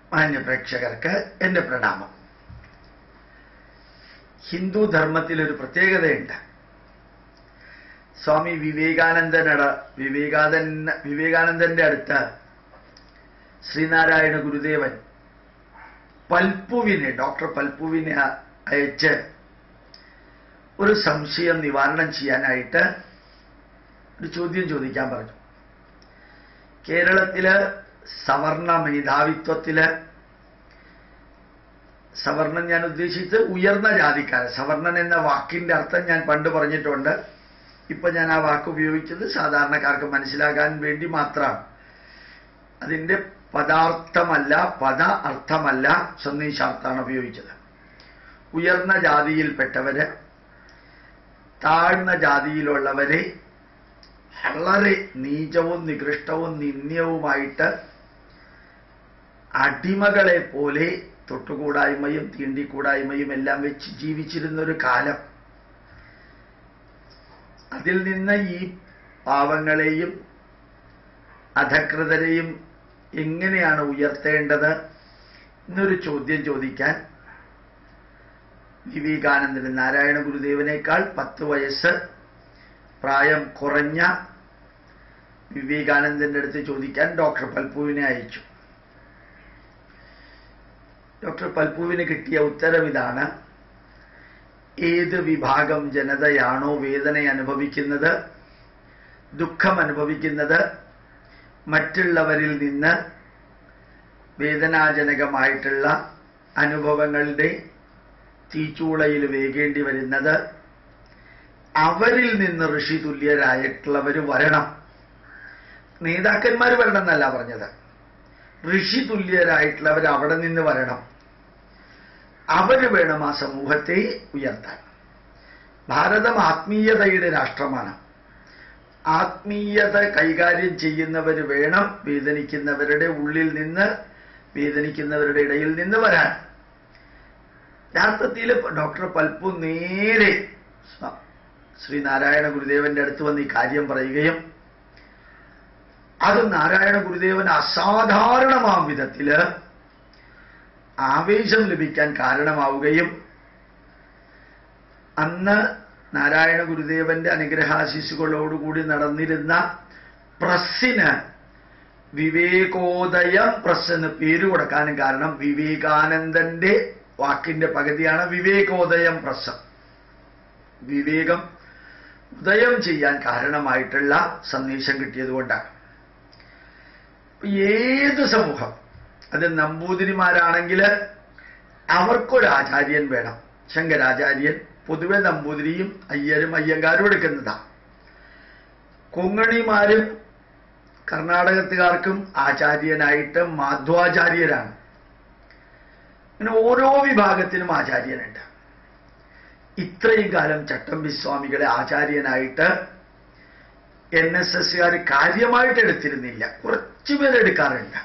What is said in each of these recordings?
മാന്യ പ്രേക്ഷകർക്ക് എൻ്റെ പ്രണാമം ഹിന്ദു ധർമ്മത്തിൽ ഒരു പ്രത്യേകതയുണ്ട് സ്വാമി വിവേകാനന്ദനട വിവേകാനന്ദൻ വിവേകാനന്ദന്റെ അടുത്ത് ശ്രീനാരായണ ഗുരുദേവൻ പൽപ്പുവിനെ ഡോക്ടർ പൽപ്പുവിനെ അയച്ച് ഒരു സംശയം നിവാരണം ചെയ്യാനായിട്ട് ഒരു ചോദ്യം ചോദിക്കാൻ പറഞ്ഞു കേരളത്തില് സവർണ മേധാവിത്വത്തില് സവർണൻ ഞാൻ ഉദ്ദേശിച്ചത് ഉയർന്ന ജാതിക്കാരൻ സവർണൻ എന്ന വാക്കിന്റെ അർത്ഥം ഞാൻ പണ്ട് പറഞ്ഞിട്ടുണ്ട് ഇപ്പൊ ഞാൻ ആ വാക്ക് ഉപയോഗിച്ചത് സാധാരണക്കാർക്ക് മനസ്സിലാകാൻ വേണ്ടി മാത്രമാണ് അതിന്റെ പദാർത്ഥമല്ല പദ അർത്ഥമല്ല സന്ദേശാർത്ഥാണ് ഉപയോഗിച്ചത് ഉയർന്ന ജാതിയിൽപ്പെട്ടവര് താഴ്ന്ന ജാതിയിലുള്ളവരെ വളരെ നീചവും നികൃഷ്ടവും നിന്ദ്യവുമായിട്ട് അടിമകളെ പോലെ തൊട്ടുകൂടായ്മയും തീണ്ടിക്കൂടായ്മയും എല്ലാം വെച്ച് ജീവിച്ചിരുന്ന ഒരു കാലം അതിൽ നിന്ന് ഈ പാവങ്ങളെയും അധകൃതരെയും എങ്ങനെയാണ് ഉയർത്തേണ്ടത് എന്നൊരു ചോദ്യം ചോദിക്കാൻ വിവേകാനന്ദന് നാരായണ ഗുരുദേവനേക്കാൾ പത്ത് വയസ്സ് പ്രായം കുറഞ്ഞ വിവേകാനന്ദന്റെ അടുത്ത് ചോദിക്കാൻ ഡോക്ടർ പൽപ്പുവിനെ അയച്ചു ഡോക്ടർ പൽപ്പുവിന് കിട്ടിയ ഉത്തരം ഇതാണ് ഏത് വിഭാഗം ജനതയാണോ വേദന അനുഭവിക്കുന്നത് ദുഃഖം അനുഭവിക്കുന്നത് മറ്റുള്ളവരിൽ നിന്ന് വേദനാജനകമായിട്ടുള്ള അനുഭവങ്ങളുടെ തീച്ചൂളയിൽ വേകേണ്ടി വരുന്നത് അവരിൽ നിന്ന് ഋഷി തുല്യരായിട്ടുള്ളവർ വരണം നേതാക്കന്മാർ വരണം എന്നല്ല പറഞ്ഞത് ഋഷി തുല്യരായിട്ടുള്ളവർ അവിടെ നിന്ന് വരണം അവര് വേണം ആ സമൂഹത്തെ ഉയർത്താൻ ഭാരതം ആത്മീയതയുടെ രാഷ്ട്രമാണ് ആത്മീയത കൈകാര്യം ചെയ്യുന്നവർ വേണം വേദനിക്കുന്നവരുടെ ഉള്ളിൽ നിന്ന് വേദനിക്കുന്നവരുടെ ഇടയിൽ നിന്ന് വരാൻ യഥാർത്ഥത്തിൽ ഡോക്ടർ പൽപ്പു നേരെ ശ്രീ നാരായണ ഗുരുദേവന്റെ അടുത്ത് വന്ന് ഈ കാര്യം പറയുകയും അത് നാരായണ ഗുരുദേവൻ അസാധാരണമാം വിധത്തില് ആവേശം ലഭിക്കാൻ കാരണമാവുകയും അന്ന് നാരായണ ഗുരുദേവന്റെ അനുഗ്രഹാശിസുകളോടുകൂടി നടന്നിരുന്ന പ്രസ്സിന് വിവേകോദയം പ്രസ് എന്ന് പേര് കൊടുക്കാനും കാരണം വിവേകാനന്ദന്റെ വാക്കിന്റെ പകുതിയാണ് വിവേകോദയം പ്രസ് വിവേകം ഉദയം ചെയ്യാൻ കാരണമായിട്ടുള്ള സന്ദേശം കിട്ടിയതുകൊണ്ടാണ് ഏത് സമൂഹം അത് നമ്പൂതിരിമാരാണെങ്കിൽ അവർക്കൊരു ആചാര്യൻ വേണം ശങ്കരാചാര്യൻ പൊതുവെ നമ്പൂതിരിയും അയ്യരും അയ്യങ്കാരും എടുക്കുന്നതാണ് കൊങ്ങണിമാരും കർണാടകത്തുകാർക്കും ആചാര്യനായിട്ട് മാധ്വാചാര്യരാണ് അങ്ങനെ ഓരോ വിഭാഗത്തിനും ആചാര്യനുണ്ട് ഇത്രയും കാലം ചട്ടമ്പി സ്വാമികളെ ആചാര്യനായിട്ട് എൻ എസ് എസ്സുകാർ കാര്യമായിട്ട് എടുത്തിരുന്നില്ല കുറച്ചു പേരെടുക്കാറുണ്ട്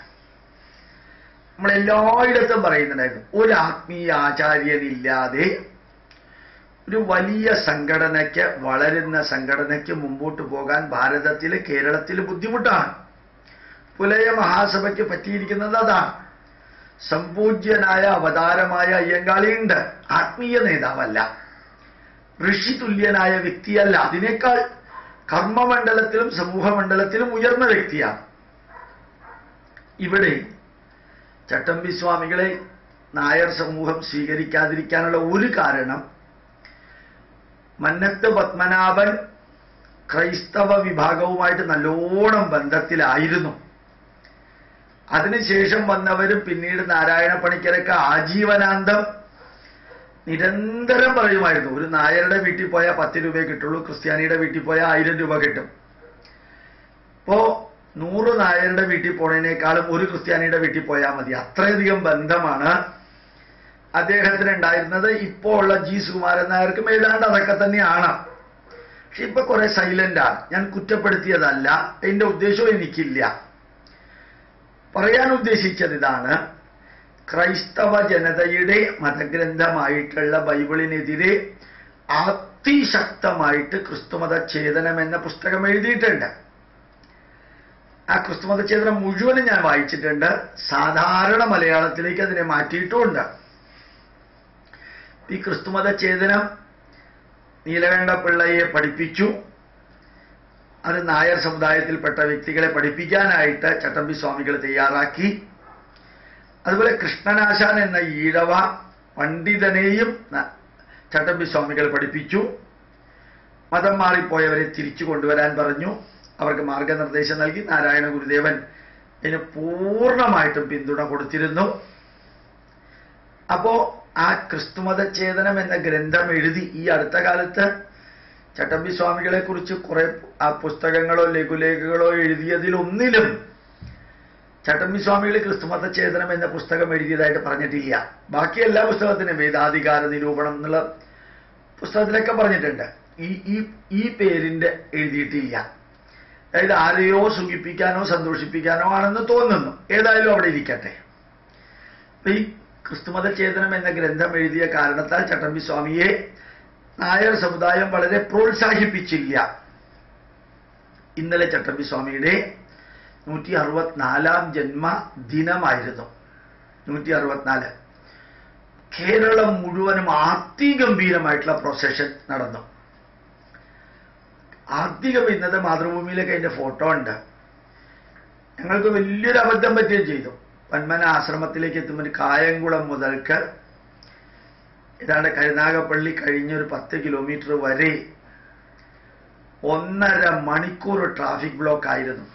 നമ്മളെല്ലായിടത്തും പറയുന്നുണ്ടായിരുന്നു ഒരു ആത്മീയ ആചാര്യനില്ലാതെ ഒരു വലിയ സംഘടനയ്ക്ക് വളരുന്ന സംഘടനയ്ക്ക് മുമ്പോട്ട് പോകാൻ ഭാരതത്തിൽ കേരളത്തിൽ ബുദ്ധിമുട്ടാണ് പുലയ മഹാസഭയ്ക്ക് പറ്റിയിരിക്കുന്നത് അതാണ് സമ്പൂജ്യനായ അവതാരമായ അയ്യങ്കാളിയുണ്ട് ആത്മീയ നേതാവല്ല ഋഷി തുല്യനായ വ്യക്തിയല്ല അതിനേക്കാൾ കർമ്മമണ്ഡലത്തിലും സമൂഹമണ്ഡലത്തിലും ഉയർന്ന വ്യക്തിയാണ് ഇവിടെ ചട്ടമ്പി സ്വാമികളെ നായർ സമൂഹം സ്വീകരിക്കാതിരിക്കാനുള്ള ഒരു കാരണം മന്നത്ത് പത്മനാഭൻ ക്രൈസ്തവ വിഭാഗവുമായിട്ട് നല്ലോണം ബന്ധത്തിലായിരുന്നു അതിനുശേഷം വന്നവരും പിന്നീട് നാരായണ പണിക്കരൊക്കെ ആജീവനാന്തം നിരന്തരം പറയുമായിരുന്നു ഒരു നായരുടെ വീട്ടിൽ പോയാൽ പത്ത് രൂപയെ കിട്ടുള്ളൂ ക്രിസ്ത്യാനിയുടെ വീട്ടിൽ പോയാൽ ആയിരം രൂപ കിട്ടും ഇപ്പോ നൂറ് നായരുടെ വീട്ടിൽ പോണതിനേക്കാളും ഒരു ക്രിസ്ത്യാനിയുടെ വീട്ടിൽ പോയാൽ മതി അത്രയധികം ബന്ധമാണ് അദ്ദേഹത്തിന് ഉണ്ടായിരുന്നത് ഇപ്പോ ഉള്ള ജി സുകുമാരൻ നായർക്കും ഏതാണ്ട് അതൊക്കെ തന്നെയാണ് പക്ഷെ ഇപ്പൊ കുറെ സൈലന്റാണ് ഞാൻ കുറ്റപ്പെടുത്തിയതല്ല അതിന്റെ ഉദ്ദേശവും എനിക്കില്ല പറയാൻ ഉദ്ദേശിച്ചത് ഇതാണ് ക്രൈസ്തവ ജനതയുടെ മതഗ്രന്ഥമായിട്ടുള്ള ബൈബിളിനെതിരെ അതിശക്തമായിട്ട് ക്രിസ്തുമത ഛേദനം എന്ന പുസ്തകം എഴുതിയിട്ടുണ്ട് ആ ക്രിസ്തുമതചേതനം മുഴുവനും ഞാൻ വായിച്ചിട്ടുണ്ട് സാധാരണ മലയാളത്തിലേക്ക് അതിനെ മാറ്റിയിട്ടുമുണ്ട് ഈ ക്രിസ്തുമതചേതനം നീലകണ്ഠ പിള്ളയെ പഠിപ്പിച്ചു അത് നായർ സമുദായത്തിൽപ്പെട്ട വ്യക്തികളെ പഠിപ്പിക്കാനായിട്ട് ചട്ടമ്പി സ്വാമികൾ തയ്യാറാക്കി അതുപോലെ കൃഷ്ണനാശാൻ എന്ന ഈഴവ പണ്ഡിതനെയും ന- ചട്ടമ്പി സ്വാമികൾ പഠിപ്പിച്ചു മതം മാറിപ്പോയവരെ തിരിച്ചു കൊണ്ടുവരാൻ പറഞ്ഞു അവർക്ക് മാർഗനിർദ്ദേശം നൽകി നാരായണ ഗുരുദേവൻ ഇതിന് പൂർണ്ണമായിട്ടും പിന്തുണ കൊടുത്തിരുന്നു അപ്പോ ആ ക്രിസ്തുമതചേതനം എന്ന ഗ്രന്ഥം എഴുതി ഈ അടുത്ത കാലത്ത് ചട്ടമ്പി സ്വാമികളെ കുറിച്ച് കുറെ ആ പുസ്തകങ്ങളോ ലഘുലേഖകളോ എഴുതിയതിലൊന്നിലും ചട്ടമ്പി സ്വാമികൾ ക്രിസ്തുമതചേതനം എന്ന പുസ്തകം എഴുതിയതായിട്ട് പറഞ്ഞിട്ടില്ല ബാക്കി എല്ലാ പുസ്തകത്തിനും വേദാധികാര നിരൂപണം എന്നുള്ള പുസ്തകത്തിലൊക്കെ പറഞ്ഞിട്ടുണ്ട് ഈ ഈ ഈ പേരിന്റെ എഴുതിയിട്ടില്ല അതായത് ആരെയോ സുഖിപ്പിക്കാനോ സന്തോഷിപ്പിക്കാനോ ആണെന്ന് തോന്നുന്നു ഏതായാലും അവിടെ ഇരിക്കട്ടെ അപ്പൊ ഈ ക്രിസ്തുമത ചേതനം എന്ന ഗ്രന്ഥം എഴുതിയ കാരണത്താൽ ചട്ടമ്പി സ്വാമിയെ നായർ സമുദായം വളരെ പ്രോത്സാഹിപ്പിച്ചില്ല ഇന്നലെ ചട്ടമ്പി സ്വാമിയുടെ നൂറ്റി അറുപത്തിനാലാം ജന്മദിനമായിരുന്നു നൂറ്റി അറുപത്തിനാല് കേരളം മുഴുവനും അതിഗംഭീരമായിട്ടുള്ള പ്രൊസഷൻ നടന്നു അധികം ഇന്നത്തെ മാതൃഭൂമിയിലൊക്കെ അതിന്റെ ഫോട്ടോ ഉണ്ട് ഞങ്ങൾക്ക് വലിയൊരു അബദ്ധം പറ്റുകയും ചെയ്തു പന്മന ആശ്രമത്തിലേക്ക് എത്തുമ്പോൾ കായംകുളം മുതൽക്ക് ഏതാണ്ട് കരുനാഗപ്പള്ളി കഴിഞ്ഞൊരു പത്ത് കിലോമീറ്റർ വരെ ഒന്നര മണിക്കൂർ ട്രാഫിക് ബ്ലോക്ക് ആയിരുന്നു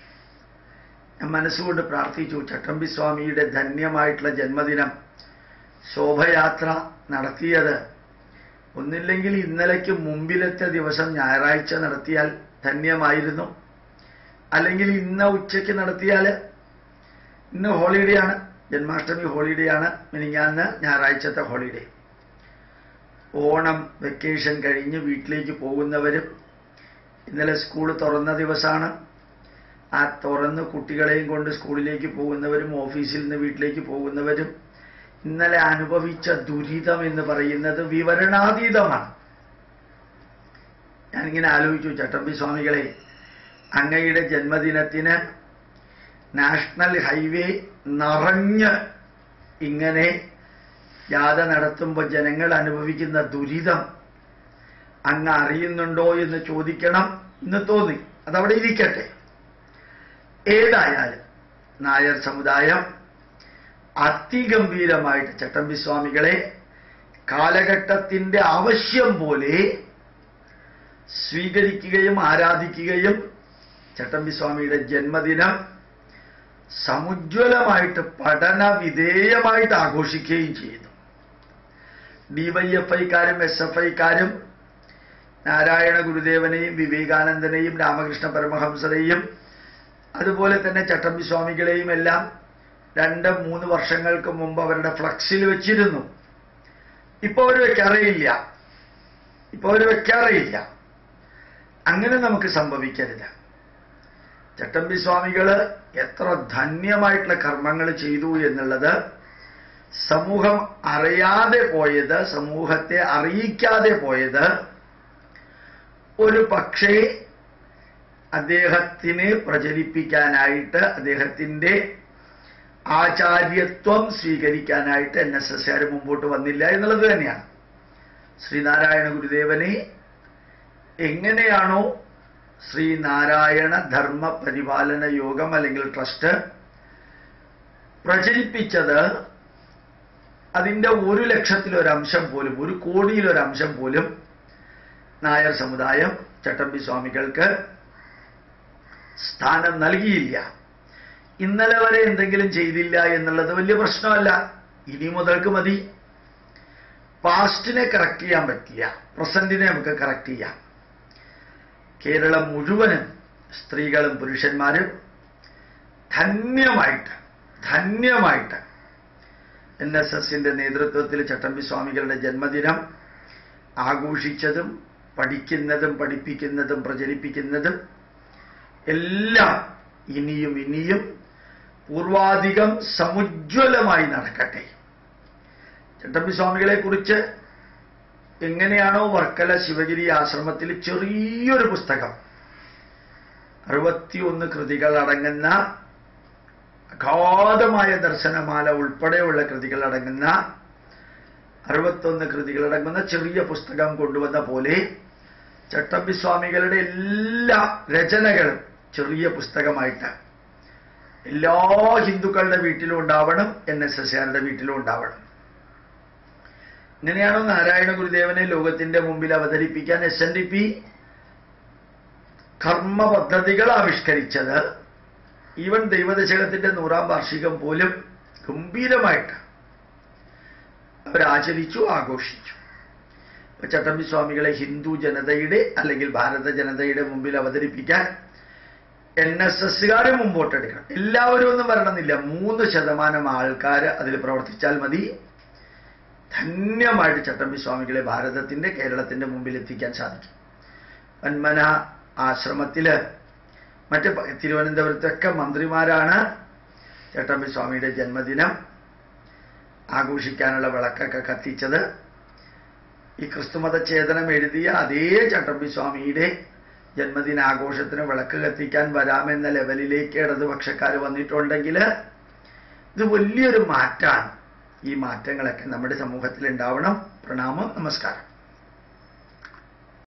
ഞാൻ മനസ്സുകൊണ്ട് പ്രാർത്ഥിച്ചു ചട്ടമ്പി സ്വാമിയുടെ ധന്യമായിട്ടുള്ള ജന്മദിനം ശോഭയാത്ര നടത്തിയത് ഒന്നില്ലെങ്കിൽ ഇന്നലേക്ക് മുമ്പിലത്തെ ദിവസം ഞായറാഴ്ച നടത്തിയാൽ ധന്യമായിരുന്നു അല്ലെങ്കിൽ ഇന്ന് ഉച്ചയ്ക്ക് നടത്തിയാൽ ഇന്ന് ഹോളിഡേ ആണ് ജന്മാഷ്ടമി ഹോളിഡേ ആണ് മിനിങ്ങാന്ന് ഞായറാഴ്ചത്തെ ഹോളിഡേ ഓണം വെക്കേഷൻ കഴിഞ്ഞ് വീട്ടിലേക്ക് പോകുന്നവരും ഇന്നലെ സ്കൂൾ തുറന്ന ദിവസമാണ് ആ തുറന്ന് കുട്ടികളെയും കൊണ്ട് സ്കൂളിലേക്ക് പോകുന്നവരും ഓഫീസിൽ നിന്ന് വീട്ടിലേക്ക് പോകുന്നവരും ഇന്നലെ അനുഭവിച്ച ദുരിതം എന്ന് പറയുന്നത് വിവരണാതീതമാണ് ഞാനിങ്ങനെ ആലോചിച്ചു ചട്ടമ്പി സ്വാമികളെ അങ്ങയുടെ ജന്മദിനത്തിന് നാഷണൽ ഹൈവേ നിറഞ്ഞ് ഇങ്ങനെ യാത നടത്തുമ്പോൾ ജനങ്ങൾ അനുഭവിക്കുന്ന ദുരിതം അങ്ങ് അറിയുന്നുണ്ടോ എന്ന് ചോദിക്കണം എന്ന് തോന്നി അതവിടെ ഇരിക്കട്ടെ ഏതായാലും നായർ സമുദായം അതിഗംഭീരമായിട്ട് ചട്ടമ്പി സ്വാമികളെ കാലഘട്ടത്തിന്റെ ആവശ്യം പോലെ സ്വീകരിക്കുകയും ആരാധിക്കുകയും ചട്ടമ്പി സ്വാമിയുടെ ജന്മദിനം സമുജ്വലമായിട്ട് പഠന വിധേയമായിട്ട് ആഘോഷിക്കുകയും ചെയ്തു ഡിവൈഎഫ്ഐക്കാരും എസ് എഫ് ഐക്കാരും നാരായണ ഗുരുദേവനെയും വിവേകാനന്ദനെയും രാമകൃഷ്ണ പരമഹംസരെയും അതുപോലെ തന്നെ ചട്ടമ്പി സ്വാമികളെയും എല്ലാം രണ്ട് മൂന്ന് വർഷങ്ങൾക്ക് മുമ്പ് അവരുടെ ഫ്ലക്സിൽ വെച്ചിരുന്നു ഇപ്പൊ അവർ വെക്കാറേയില്ല ഇപ്പൊ അവർ വെക്കാറേയില്ല അങ്ങനെ നമുക്ക് സംഭവിക്കരുത് ചട്ടമ്പി സ്വാമികൾ എത്ര ധന്യമായിട്ടുള്ള കർമ്മങ്ങൾ ചെയ്തു എന്നുള്ളത് സമൂഹം അറിയാതെ പോയത് സമൂഹത്തെ അറിയിക്കാതെ പോയത് ഒരു പക്ഷേ അദ്ദേഹത്തിനെ പ്രചരിപ്പിക്കാനായിട്ട് അദ്ദേഹത്തിന്റെ ആചാര്യത്വം സ്വീകരിക്കാനായിട്ട് എൻ എസ് എസ് മുമ്പോട്ട് വന്നില്ല എന്നുള്ളത് തന്നെയാണ് ശ്രീനാരായണ ഗുരുദേവനെ എങ്ങനെയാണോ ശ്രീനാരായണ ധർമ്മ പരിപാലന യോഗം അല്ലെങ്കിൽ ട്രസ്റ്റ് പ്രചരിപ്പിച്ചത് അതിൻ്റെ ഒരു ലക്ഷത്തിലൊരംശം പോലും ഒരു കോടിയിലൊരംശം പോലും നായർ സമുദായം ചട്ടമ്പി സ്വാമികൾക്ക് സ്ഥാനം നൽകിയില്ല ഇന്നലെ വരെ എന്തെങ്കിലും ചെയ്തില്ല എന്നുള്ളത് വലിയ പ്രശ്നമല്ല ഇനി മുതൽക്ക് മതി പാസ്റ്റിനെ കറക്റ്റ് ചെയ്യാൻ പറ്റില്ല പ്രസന്റിനെ നമുക്ക് കറക്റ്റ് ചെയ്യാം കേരളം മുഴുവനും സ്ത്രീകളും പുരുഷന്മാരും ധന്യമായിട്ട് ധന്യമായിട്ട് എൻ എസ് എസിന്റെ നേതൃത്വത്തിൽ ചട്ടമ്പി സ്വാമികളുടെ ജന്മദിനം ആഘോഷിച്ചതും പഠിക്കുന്നതും പഠിപ്പിക്കുന്നതും പ്രചരിപ്പിക്കുന്നതും എല്ലാം ഇനിയും ഇനിയും പൂർവാധികം സമുജ്വലമായി നടക്കട്ടെ ചട്ടമ്പി സ്വാമികളെ കുറിച്ച് എങ്ങനെയാണോ വർക്കല ശിവഗിരി ആശ്രമത്തിൽ ചെറിയൊരു പുസ്തകം അറുപത്തിയൊന്ന് കൃതികൾ അടങ്ങുന്ന അഗാധമായ ദർശനമാല ഉൾപ്പെടെയുള്ള കൃതികൾ അടങ്ങുന്ന അറുപത്തൊന്ന് കൃതികൾ അടങ്ങുന്ന ചെറിയ പുസ്തകം കൊണ്ടുവന്ന പോലെ ചട്ടമ്പി സ്വാമികളുടെ എല്ലാ രചനകളും ചെറിയ പുസ്തകമായിട്ട് എല്ലാ ഹിന്ദുക്കളുടെ വീട്ടിലും ഉണ്ടാവണം എൻ എസ് എസ്കാരുടെ വീട്ടിലും ഉണ്ടാവണം ഇങ്ങനെയാണോ നാരായണ ഗുരുദേവനെ ലോകത്തിന്റെ മുമ്പിൽ അവതരിപ്പിക്കാൻ എസ് എൻ ഡി പി കർമ്മ പദ്ധതികൾ ആവിഷ്കരിച്ചത് ഈവൻ ദൈവദശകത്തിന്റെ നൂറാം വാർഷികം പോലും ഗംഭീരമായിട്ട് അവരാചരിച്ചു ആഘോഷിച്ചു ഇപ്പൊ ചട്ടമ്പി സ്വാമികളെ ഹിന്ദു ജനതയുടെ അല്ലെങ്കിൽ ഭാരത ജനതയുടെ മുമ്പിൽ അവതരിപ്പിക്കാൻ എൻ എസ് എസ്സുകാർ മുമ്പോട്ടെടുക്കണം എല്ലാവരും ഒന്നും വരണമെന്നില്ല മൂന്ന് ശതമാനം ആൾക്കാർ അതിൽ പ്രവർത്തിച്ചാൽ മതി ധന്യമായിട്ട് ചട്ടമ്പി സ്വാമികളെ ഭാരതത്തിന്റെ കേരളത്തിന്റെ മുമ്പിൽ എത്തിക്കാൻ സാധിക്കും വന്മന ആശ്രമത്തില് മറ്റ് പ- തിരുവനന്തപുരത്തൊക്കെ മന്ത്രിമാരാണ് ചട്ടമ്പി സ്വാമിയുടെ ജന്മദിനം ആഘോഷിക്കാനുള്ള വിളക്കൊക്കെ കത്തിച്ചത് ഈ ക്രിസ്തുമത ചേതനം എഴുതിയ അതേ ചട്ടമ്പി സ്വാമിയുടെ ജന്മദിനാഘോഷത്തിന് വിളക്ക് കത്തിക്കാൻ വരാമെന്ന ലെവലിലേക്ക് ഇടതുപക്ഷക്കാർ വന്നിട്ടുണ്ടെങ്കിൽ ഇത് വലിയൊരു മാറ്റാണ് ഈ മാറ്റങ്ങളൊക്കെ നമ്മുടെ സമൂഹത്തിൽ ഉണ്ടാവണം പ്രണാമം നമസ്കാരം